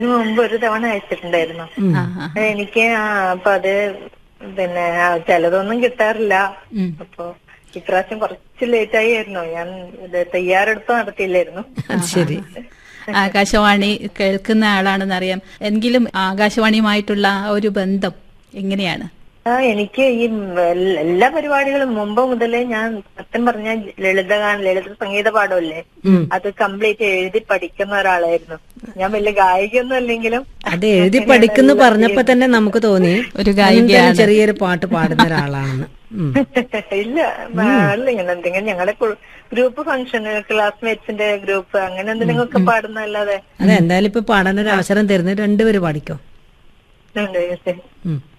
ഇതിനു മുമ്പ് ഒരു തവണ അയച്ചിട്ടുണ്ടായിരുന്നു ആ ആ എനിക്ക് ആ, അപ്പൊ അത് പിന്നെ ആ, ചിലതൊന്നും കിട്ടാറില്ല ഉം. അപ്പൊ ഇപ്രാവശ്യം കുറച്ച് ലേറ്റ് ആയിരുന്നു ഞാൻ ഇത് തയ്യാറെടുപ്പ് നടത്തിയില്ലായിരുന്നു അത് ശരി ആകാശവാണി കേൾക്കുന്ന ആളാണെന്നറിയാം എങ്കിലും ആകാശവാണിയുമായിട്ടുള്ള ആ ഒരു ബന്ധം എങ്ങനെയാണ് ആ എനിക്ക് ഈ എൽ- എല്ലാ പരിപാടികളും മുമ്പ് മുതലേ ഞാൻ സത്യം പറഞ്ഞ ലളിതഗാന ലളിത സംഗീത പാഠമല്ലേ അത് കംപ്ലീറ്റ് എഴുതി പഠിക്കുന്ന ഒരാളായിരുന്നു ഞാൻ വലിയ ഗായികയൊന്നും അല്ലെങ്കിലും അത് എഴുതി പഠിക്കുന്നു പറഞ്ഞപ്പോ തന്നെ നമുക്ക് തോന്നി ഒരു എന്തായാലും ചെറിയൊരു പാട്ട് പാടുന്ന ഒരാളാണെന്ന് ഉം. ഇല്ല അല്ല ഇങ്ങനെ എന്തെങ്കിലും ഞങ്ങളുടെ ഗ്രൂപ്പ് ഫംഗ്ഷൻ ക്ലാസ്മേറ്റ്സിന്റെ ഗ്രൂപ്പ് അങ്ങനെ എന്തെങ്കിലുമൊക്കെ പാടുന്നല്ലാതെ അതെ എന്തായാലും ഇപ്പൊ പാടാൻ ഒരു അവസരം തരുന്നത് രണ്ടുപേര് പാടിക്കോ ഉണ്ട്. ഉം